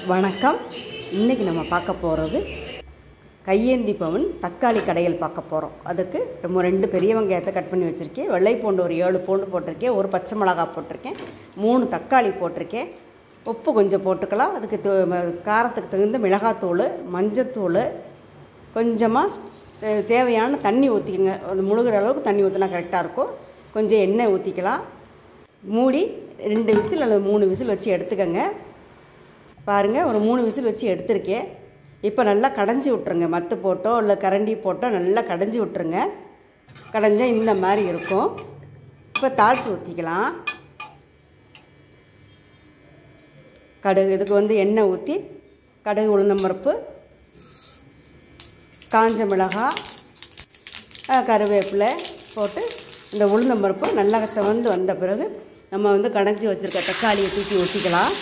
வணக்கம் இன்றைக்கி நம்ம பார்க்க போகிறது கையேந்தி பவன் தக்காளி கடையல் பார்க்க போகிறோம் அதுக்கு நம்ம ரெண்டு பெரிய வெங்காயத்தை கட் பண்ணி வச்சுருக்கேன் வெள்ளை பூண்டு ஒரு ஏழு பூண்டு போட்டிருக்கேன் ஒரு பச்சை மிளகா போட்டிருக்கேன் மூணு தக்காளி போட்டிருக்கேன் உப்பு கொஞ்சம் போட்டுக்கலாம் அதுக்கு து- ம- காரத்துக்கு தகுந்த மிளகாத்தூள் மஞ்சத்தூள் கொஞ்சமாக தேவையான தண்ணி ஊற்றிக்கங்க அது முழுகிற அளவுக்கு தண்ணி ஊற்றினா கரெக்டாக இருக்கும் கொஞ்சம் எண்ணெய் ஊற்றிக்கலாம் மூடி ரெண்டு விசில் அல்லது மூணு விசில் வச்சு எடுத்துக்கங்க பாருங்கள் ஒரு மூணு விசில் வச்சு எடுத்திருக்கேன் இப்போ நல்லா கடைஞ்சி விட்ருங்க மத்து போட்டோ இல்லை கரண்டி போட்டோ நல்லா கடைஞ்சி விட்ருங்க கடைஞ்சா இந்த மாதிரி இருக்கும் இப்போ தாளித்து ஊற்றிக்கலாம் கடுகு இதுக்கு வந்து எண்ணெய் ஊற்றி கடுகு உளுந்தம்பருப்பு காஞ்ச மிளகாய் அஹ், கருவேப்பிலை போட்டு இந்த உளுந்தம்பருப்பு நல்லா செவந்து வந்த பிறகு நம்ம வந்து கடைஞ்சி வச்சுருக்க தக்காளியை தூக்கி ஊற்றிக்கலாம்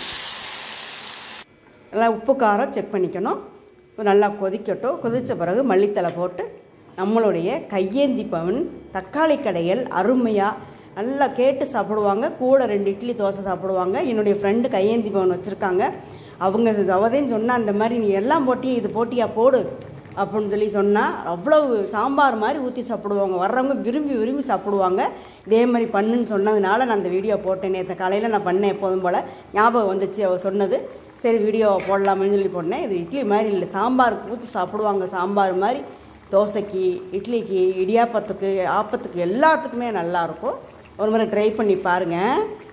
நல்லா உப்பு காரம் செக் பண்ணிக்கணும் இப்போ நல்லா கொதிக்கட்டும் கொதித்த பிறகு மல்லித்தலை போட்டு நம்மளுடைய கையேந்தி பவன் தக்காளி கடையல் அருமையாக நல்லா கேட்டு சாப்பிடுவாங்க கூட ரெண்டு இட்லி தோசை சாப்பிடுவாங்க என்னுடைய ஃப்ரெண்டு கையேந்தி பவன் வச்சுருக்காங்க அவங்க அவதையும் சொன்னால் அந்த மாதிரி நீ எல்லாம் போட்டியே இது போட்டியா போடு அப்படின்னு சொல்லி சொன்னால் அவ்வளவு சாம்பார் மாதிரி ஊற்றி சாப்பிடுவாங்க வர்றவங்க விரும்பி விரும்பி சாப்பிடுவாங்க இதே மாதிரி பண்ணுன்னு சொன்னதுனால நான் அந்த வீடியோ போட்டேன் நேற்று காலையில் நான் பண்ணேன் எப்போதும் போல் ஞாபகம் வந்துச்சு அவ சொன்னது சரி வீடியோ போடலாம்னு சொல்லி போட்டேன் இது இட்லி மாதிரி இல்லை சாம்பாருக்கு ஊற்றி சாப்பிடுவாங்க சாம்பார் மாதிரி தோசைக்கு இட்லிக்கு இடியாப்பத்துக்கு ஆப்பத்துக்கு எல்லாத்துக்குமே நல்லாயிருக்கும் ஒரு முறை ட்ரை பண்ணி பாருங்கள்